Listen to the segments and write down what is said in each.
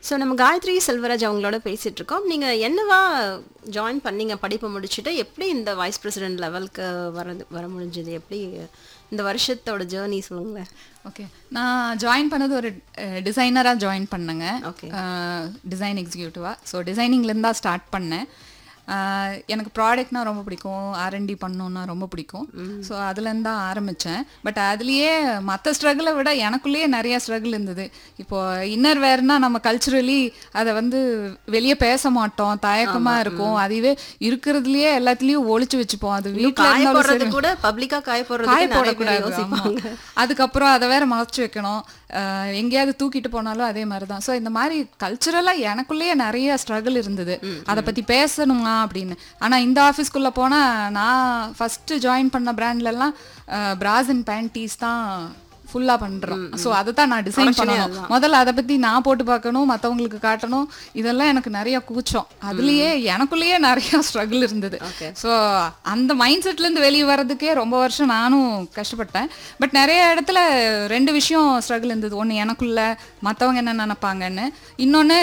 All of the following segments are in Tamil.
ஸோ நம்ம காயத்ரி செல்வராஜ் அவங்களோட பேசிட்டு இருக்கோம் நீங்க என்னவா ஜாயின் பண்ணீங்க படிப்பு முடிச்சுட்டு எப்படி இந்த வைஸ் பிரசிடென்ட் லெவலுக்கு வர வர முடிஞ்சது எப்படி இந்த வருஷத்தோட ஜேர்னி சொல்லுங்களேன் ஓகே நான் ஜாயின் பண்ணது ஒரு டிசைனராக ஜாயின் பண்ணேங்க Okay. டிசைன் எக்ஸிக்யூட்டிவாக ஸோ டிசைனிங்லேருந்து தான் ஸ்டார்ட் பண்ணேன் அஹ், எனக்கு ப்ராடக்ட்னா ரொம்ப பிடிக்கும் ஆர்என்டி பண்ணணுன்னா ரொம்ப பிடிக்கும் ஸோ அதுலேருந்து தான் ஆரம்பித்தேன் பட் அதுலேயே மற்ற ஸ்ட்ரகிளை விட எனக்குள்ளேயே நிறைய ஸ்ட்ரகிள் இருந்தது இப்போ இன்னர் வேர்னா நம்ம கல்ச்சுரலி அதை வந்து வெளியே பேச மாட்டோம் தயக்கமாக இருக்கும் அதுவே இருக்கிறதுலயே எல்லாத்துலேயும் ஒழிச்சு வச்சுப்போம் அது வீட்டில் காய இருந்தாலும் போடுறது சரி கூட பப்ளிக்கா காய காய போடுறது நிறைய பேர் போடக்கூடாது யோசிப்பாங்க ஆமா. அதுக்கப்புறம் அதை வேற மறைச்சு வைக்கணும் அஹ் எங்கேயாவது தூக்கிட்டு போனாலும் அதே மாதிரி தான் ஸோ இந்த மாதிரி கல்ச்சுரலாக எனக்குள்ளேயே நிறைய ஸ்ட்ரகிள் இருந்தது அதை பற்றி பேசணுமா அப்படின்னு ஆனால் இந்த ஆஃபீஸ்க்குள்ளே போனால் நான் ஃபஸ்ட்டு ஜாயின் பண்ண பிராண்ட்லலாம் பிராஸ் அண்ட் பேண்டீஸ் தான் ஃபுல்லாக பண்ணுறோம் ஸோ அதை தான் நான் டிசைன் பண்ணணும் முதல்ல அதை பற்றி நான் போட்டு பார்க்கணும் மற்றவங்களுக்கு காட்டணும் இதெல்லாம் எனக்கு நிறைய கூச்சம் அதுலேயே எனக்குள்ளேயே நிறைய ஸ்ட்ரகிள் இருந்தது Okay. ஸோ அந்த மைண்ட் செட்லேருந்து வெளியே வர்றதுக்கே ரொம்ப வருஷம் நானும் கஷ்டப்பட்டேன் பட் நிறைய இடத்துல ரெண்டு விஷயம் ஸ்ட்ரகிள் இருந்தது ஒன்று எனக்குள்ள மற்றவங்க என்ன நினைப்பாங்கன்னு இன்னொன்று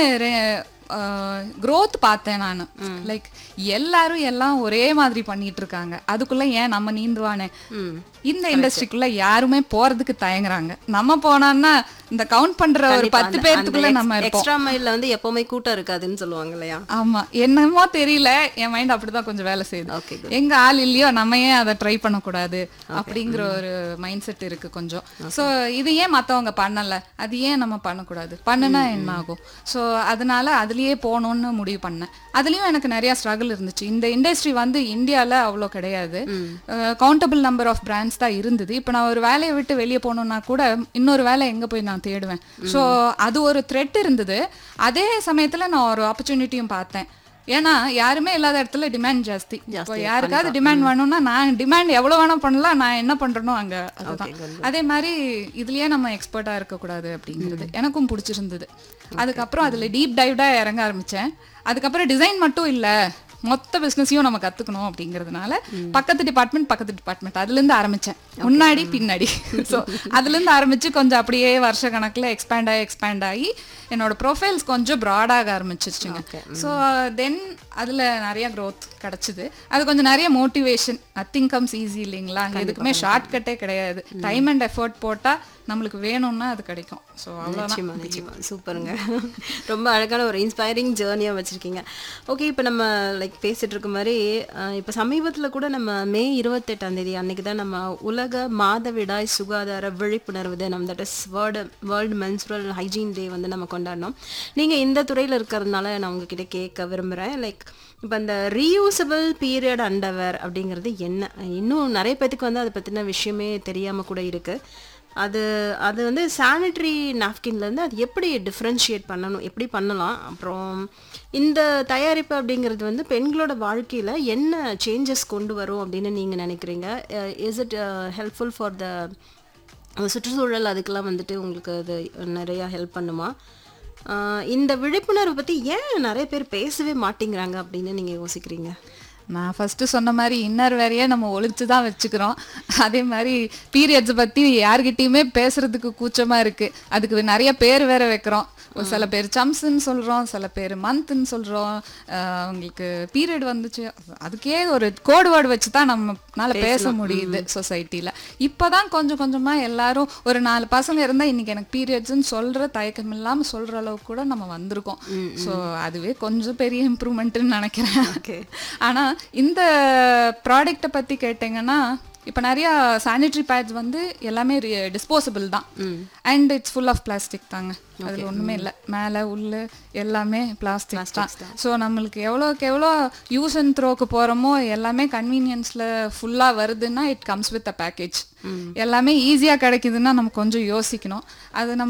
growth பார்த்தேன் நான் லைக் எல்லாரும் எல்லாம் ஒரே மாதிரி பண்ணிட்டு இருக்காங்க அதுக்குள்ள ஏன் நம்ம நீந்துவானே இந்த இண்டஸ்ட்ரிக்குள்ள யாருமே போறதுக்கு தயங்குறாங்க நம்ம போனோம்னா இந்த கவுண்ட் பண்ற ஒரு பத்து பேர்த்துக்குள்ள நம்ம இருப்போம் எக்ஸ்ட்ரா மைல்ல வந்து எப்பவுமே கூட்டம் இருக்காதுன்னு சொல்லுவாங்க இல்லையா ஆமா என்னமோ தெரியல என் மைண்ட் அப்படிதான் கொஞ்சம் வேலை செய்யுது Okay, எங்க ஆள் இல்லையோ நம்ம ஏன் அதை ட்ரை பண்ணக்கூடாது அப்படிங்கிற ஒரு மைண்ட் செட் இருக்கு கொஞ்சம் சோ இது ஏன் மத்தவங்க பண்ணல அது ஏன் நம்ம பண்ணக்கூடாது பண்ணுனா என்ன ஆகும் சோ அதனால அதுலயே போகணும்னு முடிவு பண்ணேன் அதுலயும் எனக்கு நிறைய ஸ்ட்ரகிள் இருந்துச்சு இந்த இண்டஸ்ட்ரி வந்து இந்தியால அவ்வளோ கிடையாது கவுண்டபிள் நம்பர் ஆஃப் பிராண்ட்ஸ் தான் இருந்தது இப்போ நான் ஒரு வேலையை விட்டு வெளியே போகணும்னா கூட இன்னொரு வேலை எங்க போய் நான் தேடுவேன் ஸோ அது ஒரு த்ரெட் இருந்தது அதே சமயத்துல நான் ஒரு ஆப்பர்ச்சுனிட்டியும் பார்த்தேன் ஏன்னா யாருமே இல்லாத இடத்துல டிமாண்ட் ஜாஸ்தி இப்போ யாருக்காவது டிமாண்ட் வேணும்னா நான் டிமாண்ட் எவ்வளவு வேணா பண்ணலாம் நான் என்ன பண்றேனோ அங்க அதுதான் அதே மாதிரி இதுலயே நம்ம எக்ஸ்பர்ட்டா இருக்கக்கூடாது அப்படிங்கிறது எனக்கும் பிடிச்சிருந்தது அதுக்கப்புறம் அதுல டீப் டைவ்டா இறங்க ஆரம்பிச்சேன் அதுக்கப்புறம் டிசைன் மட்டும் இல்ல மொத்த பிசினஸையும் நம்ம கத்துக்கணும் அப்படிங்கிறதுனால பக்கத்து டிபார்ட்மெண்ட் பக்கத்து டிபார்ட்மெண்ட் அதுல இருந்து ஆரம்பிச்சேன் முன்னாடி பின்னாடி ஸோ அதுல இருந்து ஆரம்பிச்சு கொஞ்சம் அப்படியே வருஷ கணக்குல எக்ஸ்பேண்ட் ஆகி எக்ஸ்பேண்ட் ஆகி என்னோட ப்ரொஃபைல்ஸ் கொஞ்சம் ப்ராடாக ஆரம்பிச்சிருச்சுங்க ஸோ தென் அதில் நிறைய growth கிடச்சிது அது கொஞ்சம் நிறைய மோட்டிவேஷன் நத்திங் கம்ஸ் ஈஸி இல்லைங்களா எதுக்குமே ஷார்ட் கட்டே கிடையாது டைம் அண்ட் எஃபர்ட் போட்டால் நம்மளுக்கு வேணும்னா அது கிடைக்கும் ஸோ அவ்வளோதான் நிச்சயமா நிச்சயமா சூப்பருங்க ரொம்ப அழகான ஒரு இன்ஸ்பைரிங் ஜேர்னியாக வச்சுருக்கீங்க ஓகே இப்போ நம்ம லைக் பேசிட்டு இருக்க மாதிரி இப்போ சமீபத்தில் கூட நம்ம மே இருபத்தெட்டாம் தேதி அன்னைக்கு தான் நம்ம உலக மாதவிடாய் சுகாதார விழிப்புணர்வு தினம் that is world world menstrual hygiene day வந்து நம்ம கொண்டாடினோம் நீங்கள் இந்த துறையில் இருக்கிறதுனால நான் உங்ககிட்ட கேட்க விரும்புகிறேன் லைக் இப்போ அந்த ரீயூசபிள் பீரியட் அண்டவர் அப்படிங்கிறது என்ன இன்னும் நிறைய பேத்துக்கு வந்து அதை பற்றின விஷயமே தெரியாமல் கூட இருக்குது அது அது வந்து சானிட்டரி நாப்கின்லேருந்து அது எப்படி டிஃப்ரென்ஷியேட் பண்ணணும் எப்படி பண்ணலாம் அப்புறம் இந்த தயாரிப்பு அப்படிங்கிறது வந்து பெண்களோட வாழ்க்கையில் என்ன சேஞ்சஸ் கொண்டு வரும் அப்படின்னு நீங்கள் நினைக்கிறீங்க is it helpful for the சுற்றுச்சூழல் அதுக்கெல்லாம் வந்துட்டு உங்களுக்கு அது நிறையா ஹெல்ப் பண்ணுமா அஹ் இந்த விழிப்புணர்வு பற்றி ஏன் நிறைய பேர் பேசவே மாட்டேங்கிறாங்க அப்படின்னு நீங்கள் யோசிக்கிறீங்க நான் ஃபர்ஸ்ட் சொன்ன மாதிரி இன்னர் வேறையே நம்ம ஒழிச்சு தான் வச்சுக்கிறோம் அதே மாதிரி பீரியட்ஸ் பத்தி யார்கிட்டயுமே பேசுறதுக்கு கூச்சமா இருக்கு அதுக்கு நிறைய பேர் வேற வைக்கிறோம் ஒரு சில பேர் சம்ஸ்ன்னு சொல்றோம் சில பேர் மந்த்ன்னு சொல்றோம் ஆஹ் அவங்களுக்கு பீரியட் வந்துச்சு அதுக்கே ஒரு கோடு வேர்டு வச்சு தான் நம்மனால பேச முடியுது சொசைட்டில இப்பதான் கொஞ்சம் கொஞ்சமா எல்லாரும் ஒரு நாலு பசங்க இருந்தா இன்னைக்கு எனக்கு பீரியட்ஸ்ன்னு சொல்ற தயக்கம் இல்லாம சொல்ற அளவுக்கு கூட நம்ம வந்திருக்கோம் ஸோ அதுவே கொஞ்சம் பெரிய இம்ப்ரூவ்மெண்ட்னு நினைக்கிறேன் ஓகே ஆனா இந்த ப்ராடக்ட்டை பத்தி கேட்டிங்கன்னா இப்போ நிறைய சானிட்டரி பேட்ஸ் வந்து எல்லாமே டிஸ்போசபிள் தான் and it's full of plastic தாங்க அதுல ஒண்ணுமே இல்லை மேலே உள்ள எல்லாமே பிளாஸ்டிக் தான் ஸோ நம்மளுக்கு எவ்வளோக்கு எவ்வளோ யூஸ் அண்ட் த்ரோக்கு போகிறோமோ எல்லாமே கன்வீனியன்ஸில் ஃபுல்லாக வருதுன்னா it comes with a package எல்லாமே ஈஸியாக கிடைக்குதுன்னா நம்ம கொஞ்சம் யோசிக்கணும் அது நம்ம